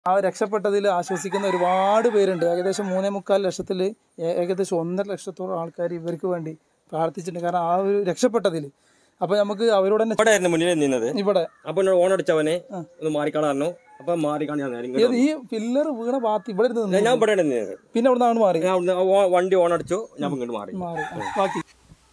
ആ രക്ഷപ്പെട്ടതിൽ ആശ്വസിക്കുന്ന ഒരുപാട് പേരുണ്ട് ഏകദേശം മൂന്നേ മുക്കാൽ ലക്ഷത്തിൽ ഏകദേശം ഒന്നര ലക്ഷത്തോളം ആൾക്കാർ ഇവർക്ക് വേണ്ടി പ്രാർത്ഥിച്ചിട്ടുണ്ട് കാരണം ആ ഒരു രക്ഷപ്പെട്ടതിൽ അപ്പോൾ നമുക്ക് അവരോട് തന്നെ ഇവിടെ ആയിരുന്നു മുന്നിൽ നിന്നത് ഇവിടെ അപ്പൊ എന്നോട് ഓൺ അടിച്ചവനെ ഒന്ന് മാറിക്കാണു അപ്പൊ മാറിക്കാണ് ഞാൻ നേരെ ഇങ്ങോട്ട് ഏത് ഈ പില്ലർ വീണ ഭാഗത്ത് ഇവിടെ ഇരുന്ന് വന്നു. നിന്നു. ഞാൻ ഇവിടെ നിന്നത് പിന്നെ അവിടെ നിന്നാണ് മാറി ഞാൻ അവിടുന്ന് ഓ- വണ്ടി ഓൺ അടിച്ചു ഞാൻ ഇങ്ങോട്ട് മാറി മാറി ആ, ബാക്കി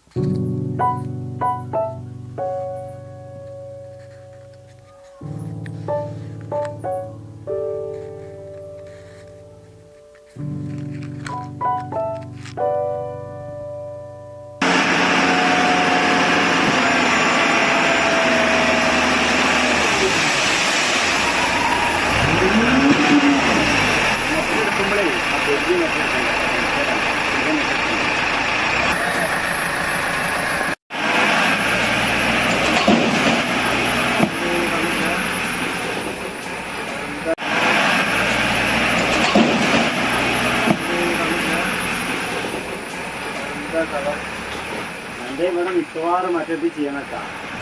എന്റെ ഇവിടെ മിക്കവാറും മറ്റേത് ചെയ്യണട്ടാ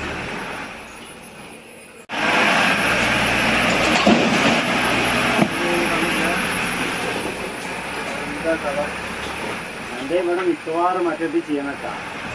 എന്റെ ഇവിടെ മിക്കവാറും മറ്റേത് ചെയ്യണട്ടാ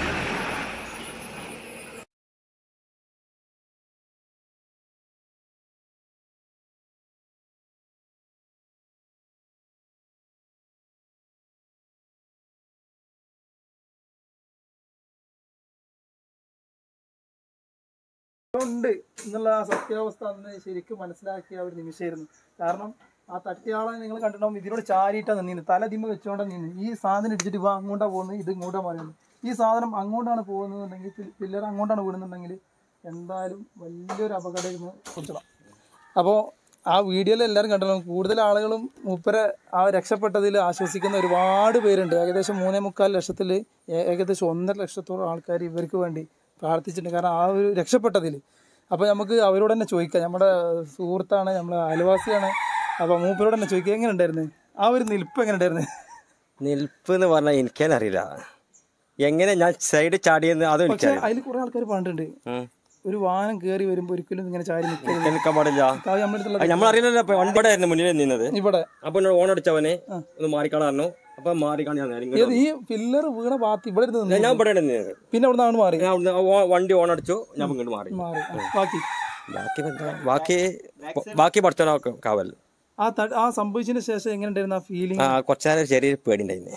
ഉണ്ട് എന്നുള്ള ആ സത്യാവസ്ഥ അന്ന് ശരിക്കും മനസ്സിലാക്കിയ ഒരു നിമിഷമായിരുന്നു കാരണം ആ തട്ടിയാളെ നിങ്ങൾ കണ്ടിട്ടുണ്ടാവും ഇതിനോട് ചാരിയിട്ടാ നിന്നിന് തല ദിമ്മ വെച്ചോണ്ടാ നിന്ന് ഈ സാധനം ഇടിച്ചിട്ട് ഇവ അങ്ങോട്ടാ പോകുന്നത് ഇത് ഇങ്ങോട്ടാ പറയുന്നത് ഈ സാധനം അങ്ങോട്ടാണ് പോകുന്നതെന്നുണ്ടെങ്കിൽ പില്ലർ അങ്ങോട്ടാണ് വീടുന്നുണ്ടെങ്കിൽ എന്തായാലും വലിയൊരു അപകടം കുറിച്ചതാണ് അപ്പോൾ ആ വീഡിയോയിൽ എല്ലാവരും കണ്ടിട്ടുണ്ടാവും കൂടുതൽ ആളുകളും മൂപ്പരെ ആ രക്ഷപ്പെട്ടതിൽ ആശ്വസിക്കുന്ന ഒരുപാട് പേരുണ്ട് ഏകദേശം മൂന്നേ മുക്കാൽ ലക്ഷത്തിൽ ഏകദേശം ഒന്നര ലക്ഷത്തോളം ആൾക്കാർ ഇവർക്ക് വേണ്ടി പ്രാർത്ഥിച്ചിട്ടുണ്ട് കാരണം ആ ഒരു രക്ഷപ്പെട്ടതിൽ അപ്പോൾ നമുക്ക് അവരോട് തന്നെ ചോദിക്കാം നമ്മുടെ സുഹൃത്താണ് നമ്മുടെ അയൽവാസിയാണ് അപ്പോൾ മൂപ്പരോട് തന്നെ ചോദിക്കുക എങ്ങനെ ഉണ്ടായിരുന്നു ആ ഒരു നിൽപ്പ് എങ്ങനെ ഉണ്ടായിരുന്നു നിൽപ്പ് എന്ന് പറഞ്ഞാൽ എനിക്കതിനെ അറിയില്ല എങ്ങനെ ഞാൻ സൈഡ് ചാടിയെന്ന് അതും പക്ഷെ എനിക്കറിയാം അതിൽ കുറേ ആൾക്കാർ പറഞ്ഞിട്ടുണ്ട് ഉം. ഒരു വാഹനം കയറി വരുമ്പോൾ ഒരിക്കലും ഇങ്ങനെ ചാരി നിൽക്കരുത് എനിക്ക് നിൽക്കാൻ പാടില്ല അത് നമ്മുടെ അടുത്തുള്ള അത് നമ്മളറിയില്ലല്ലോ അപ്പൊ വണ്ടി ഇവിടെ ആയിരുന്നു മുന്നിൽ നിന്നത് ഇവിടെ അപ്പൊ എന്നോട് ഓൺ അടിച്ചവനെ ഒന്ന് മാറിക്കാണു അപ്പൊ മാറിക്കാണ് ഞാൻ നേരെ ഇങ്ങോട്ട് ഏത് ഈ പില്ലർ വീണ ഭാഗത്ത് ഇവിടെ ഇരുന്ന് വന്നു. നിന്നു. ഞാൻ ഇവിടെ നിന്നത് പിന്നെ അവിടെ നിന്നാണ് മാറി ഞാൻ അവിടുന്ന് ഓ- വണ്ടി ഓൺ അടിച്ചു ഞാൻ ഇങ്ങോട്ട് മാറി മാറി ആ, ബാക്കി ബാക്കി എന്താ? ബാക്കി ബാക്കി പഠിച്ചോ കാവൽ ആ ത- ആ സംഭവിച്ചതിന് ശേഷം എങ്ങനെ ഉണ്ടായിരുന്നു ആ ഫീലിംഗ് ആ കുറച്ചേരം ചെറിയൊരു പേടിണ്ടായിരുന്നു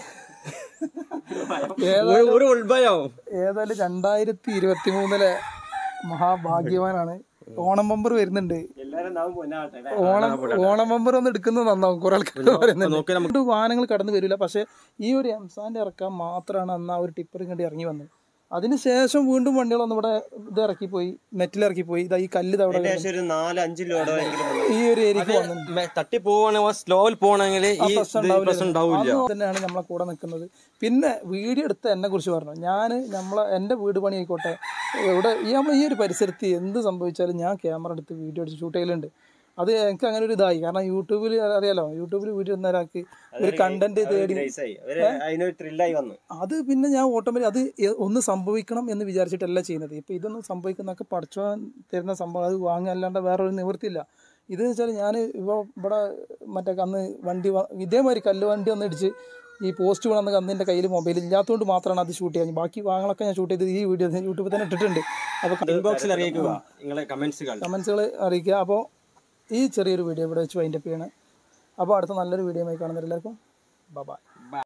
ഏതായാലും ഒരു ഉത്ഭയം ഏതായാലും രണ്ടായിരത്തി ഇരുപത്തി മൂന്നിലെ മഹാഭാഗ്യവാനാണ് ഓണം ബമ്പർ വരുന്നുണ്ട് ഓണം ഓണം ബമ്പർ ഒന്ന് എടുക്കുന്നത് നന്നാവും കുറെ ആൾക്കാർ പറയുന്നുണ്ട് നോക്കി നമുക്ക് രണ്ട് വാഹനങ്ങൾ കടന്നു വരില്ല പക്ഷെ ഈ ഒരു എംസാന്റെ ഇറക്കാൻ മാത്രമാണ് അന്ന് ആ ഒരു ടിപ്പർ കണ്ടി ഇറങ്ങി വന്നത് അതിനുശേഷം വീണ്ടും വണ്ടികളൊന്നും ഇവിടെ ഇത് ഇറക്കിപ്പോയി മെറ്റിൽ ഇറക്കിപ്പോയി ഇതാ ഈ കല്ല് ഇതാ ഇവിടെ കിടക്കുന്നു. ഒരു നാല് അഞ്ച് ലോഡെങ്കിലും ഈ ഒരു ഏരിയക്ക് വന്നു മെ- തട്ടി പോവാണെങ്കിൽ സ്ലോയിൽ പോകണമെങ്കിൽ ഈ ഇത് പ്രശ്നം ഉണ്ടാവില്ല അത് തന്നെയാണ് നമ്മളെ കൂടെ നിൽക്കുന്നത് പിന്നെ വീഡിയോ എടുത്ത എന്നെ കുറിച്ച് പറഞ്ഞു ഞാൻ നമ്മളെ എൻ്റെ വീട് പണി ആയിക്കോട്ടെ ഇവിടെ ഈ നമ്മൾ ഈ ഒരു പരിസരത്ത് എന്ത് സംഭവിച്ചാലും ഞാൻ ക്യാമറ എടുത്ത് വീഡിയോ എടുത്ത് ഷൂട്ട് ചെയ്യലുണ്ട് അത് എനിക്ക് അങ്ങനെ ഒരു ഇതായി കാരണം യൂട്യൂബിൽ അറിയാലോ യൂട്യൂബിൽ വീഡിയോ ഇടുന്ന ഒരാൾക്ക് ഒരു കണ്ടന്റ് തേടി അതിനൊരു ത്രില്ലായി വന്നു അത് പിന്നെ ഞാൻ ഓട്ടോമാറ്റിക് അത് എ- ഒന്ന് സംഭവിക്കണം എന്ന് വിചാരിച്ചിട്ടല്ല ചെയ്യുന്നത് ഇപ്പം ഇതൊന്നും സംഭവിക്കുന്നതൊക്കെ പഠിച്ചോ തരുന്ന സംഭവം അത് വാങ്ങുക അല്ലാണ്ട് വേറെ ഒരു നിവൃത്തിയില്ല ഇത് വെച്ചാൽ ഞാൻ ഇപ്പോൾ ഇവിടെ മറ്റേ അന്ന് വണ്ടി വ- ഇതേമാതിരി കല്ല് വണ്ടി ഒന്ന് ഇടിച്ച് ഈ പോസ്റ്റ് വീണെന്ന് അന്ന് എൻ്റെ കയ്യിൽ മൊബൈൽ ഇല്ലാത്തതുകൊണ്ട് മാത്രമാണ് അത് ഷൂട്ട് ചെയ്യാൻ ബാക്കി വാങ്ങളൊക്കെ ഞാൻ ഷൂട്ട് ചെയ്ത് ഈ വീഡിയോ യൂട്യൂബിൽ തന്നെ ഇട്ടിട്ടുണ്ട് അപ്പോൾ ഇൻബോക്സിൽ അറിയിക്കുക നിങ്ങളെ കമന്റ്സുകൾ കമൻസുകൾ അറിയിക്കുക അപ്പോൾ ഈ ചെറിയൊരു വീഡിയോ ഇവിടെ വെച്ച് വൈൻഡപ്പ് ചെയ്യണം അപ്പോൾ അടുത്ത നല്ലൊരു വീഡിയോ ആയി കാണുന്നവരെല്ലാവർക്കും ബൈ